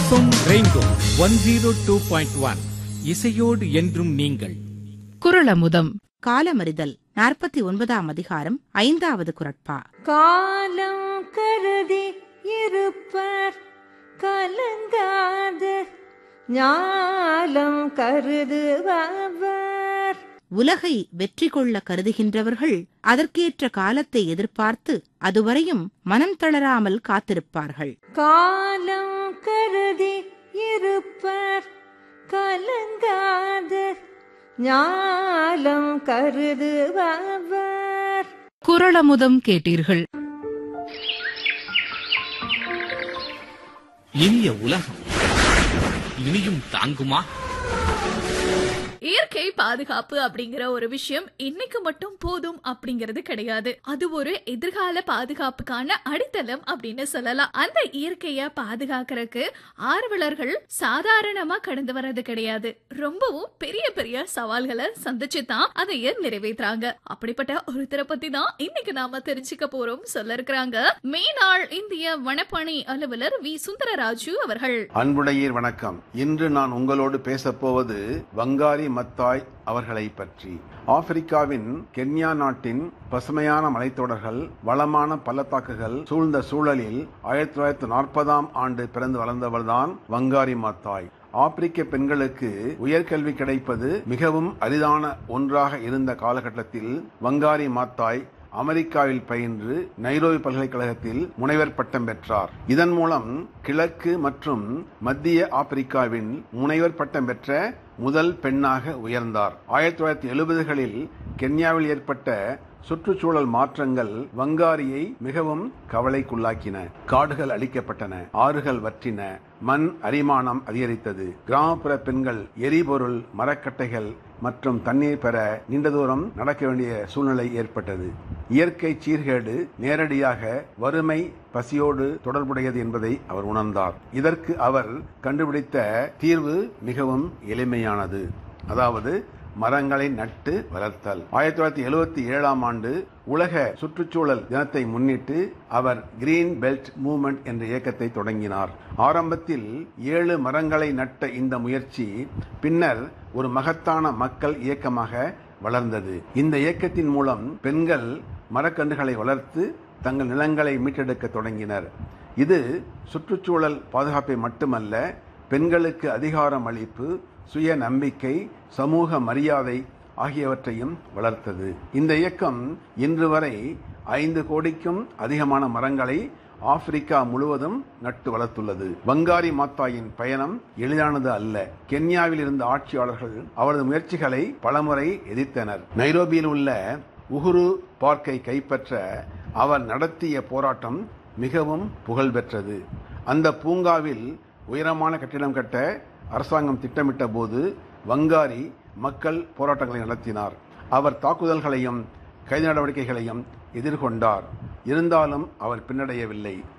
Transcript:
FM rainbow one zero two point one இசையோடு என்றும் நீங்கள் குரளமுதம் காலமறிதல் நாற்பத்தி ஒன்பதாம் அதிகாரம் ஐந்தாவது குரட்பா காலம் கருதி இருப்பர் கலங்காது ஞாலம் கருதுபவர் உலகை வெற்றி கொள்ள கருதுகின்றவர்கள் அதற்கேற்ற காலத்தை எதிர்பார்த்து அதுவரையும் மனம் தளராமல் காத்திருப்பார்கள் காலம் கருதி இருப்பர் கலங்காது ஞாலம் கருதுபவர் குரளமுதம் கேட்டீர்கள் இனிய உலகம் இனியும் தாங்குமா இயற்கை பாதுகாப்பு அப்படிங்கிற ஒரு விஷயம் இன்னைக்கு மட்டும் போதும் அப்படிங்கிறது கிடையாது அது ஒரு எதிர்கால பாதுகாப்புக்கான அடித்தளம் அப்படின்னு சொல்லலாம் அந்த இயற்கைய பாதுகாக்கிறதுக்கு ஆர்வலர்கள் சாதாரணமா கடந்து வர்றது கிடையாது ரொம்பவும் பெரிய பெரிய சவால்களை சந்திச்சு தான் அதைய நிறைவேற்றுறாங்க அப்படிப்பட்ட ஒருத்தரை பத்தி தான் இன்னைக்கு நாம தெரிஞ்சுக்க போறோம் சொல்ல இருக்கிறாங்க மேனாள் இந்திய வனப்பணி அலுவலர் வி சுந்தரராஜு அவர்கள் அன்புடையீர் வணக்கம் இன்று நான் உங்களோடு பேசப்போவது வங்காரி மத்தாய் அவர்களை பற்றி ஆப்பிரிக்காவின் கென்யா நாட்டின் பசுமையான மலைத்தொடர்கள் வளமான பள்ளத்தாக்குகள் சூழ்ந்த சூழலில் ஆயிரத்தி தொள்ளாயிரத்தி நாற்பதாம் ஆண்டு பிறந்து வளர்ந்தவர்தான் வங்காரி மாத்தாய் ஆப்பிரிக்க பெண்களுக்கு உயர்கல்வி கிடைப்பது மிகவும் அரிதான ஒன்றாக இருந்த காலகட்டத்தில் வங்காரி மாத்தாய் அமெரிக்காவில் பயின்று நைரோபி பல்கலைக்கழகத்தில் முனைவர் பட்டம் பெற்றார் இதன் மூலம் கிழக்கு மற்றும் மத்திய ஆப்பிரிக்காவின் முனைவர் பட்டம் பெற்ற முதல் பெண்ணாக உயர்ந்தார் ஆயிரத்தி தொள்ளாயிரத்தி எழுபதுகளில் கென்யாவில் ஏற்பட்ட சுற்றுச்சூழல் மாற்றங்கள் வங்காரியை மிகவும் கவலைக்குள்ளாக்கின காடுகள் அழிக்கப்பட்டன ஆறுகள் வற்றின மண் அரிமானம் அதிகரித்தது கிராமப்புற பெண்கள் எரிபொருள் மரக்கட்டைகள் மற்றும் தண்ணீர் பெற நீண்ட தூரம் நடக்க வேண்டிய சூழ்நிலை ஏற்பட்டது இயற்கை சீர்கேடு நேரடியாக வறுமை பசியோடு தொடர்புடையது என்பதை அவர் உணர்ந்தார் இதற்கு அவர் கண்டுபிடித்த தீர்வு மிகவும் எளிமையானது அதாவது மரங்களை நட்டு வளர்த்தல் ஆயிரத்தி தொள்ளாயிரத்தி எழுபத்தி ஏழாம் ஆண்டு உலக சுற்றுச்சூழல் தினத்தை முன்னிட்டு அவர் கிரீன் பெல்ட் மூவ்மெண்ட் என்ற இயக்கத்தை தொடங்கினார் ஆரம்பத்தில் ஏழு மரங்களை நட்ட இந்த முயற்சி பின்னர் ஒரு மகத்தான மக்கள் இயக்கமாக வளர்ந்தது இந்த இயக்கத்தின் மூலம் பெண்கள் மரக்கன்றுகளை வளர்த்து தங்கள் நிலங்களை மீட்டெடுக்க தொடங்கினர் இது சுற்றுச்சூழல் பாதுகாப்பை மட்டுமல்ல பெண்களுக்கு அதிகாரம் அளிப்பு சுய நம்பிக்கை சமூக மரியாதை ஆகியவற்றையும் வளர்த்தது இந்த இயக்கம் இன்று வரை ஐந்து கோடிக்கும் அதிகமான மரங்களை ஆப்பிரிக்கா முழுவதும் நட்டு வளர்த்துள்ளது வங்காரி மாத்தாயின் பயணம் எளிதானது அல்ல கென்யாவில் இருந்த ஆட்சியாளர்கள் அவரது முயற்சிகளை பலமுறை எதிர்த்தனர் நைரோபியில் உள்ள உகுரு பார்க்கை கைப்பற்ற அவர் நடத்திய போராட்டம் மிகவும் புகழ் பெற்றது அந்த பூங்காவில் உயரமான கட்டிடம் கட்ட அரசாங்கம் திட்டமிட்ட போது வங்காரி மக்கள் போராட்டங்களை நடத்தினார் அவர் தாக்குதல்களையும் கைது நடவடிக்கைகளையும் எதிர்கொண்டார் இருந்தாலும் அவர் பின்னடையவில்லை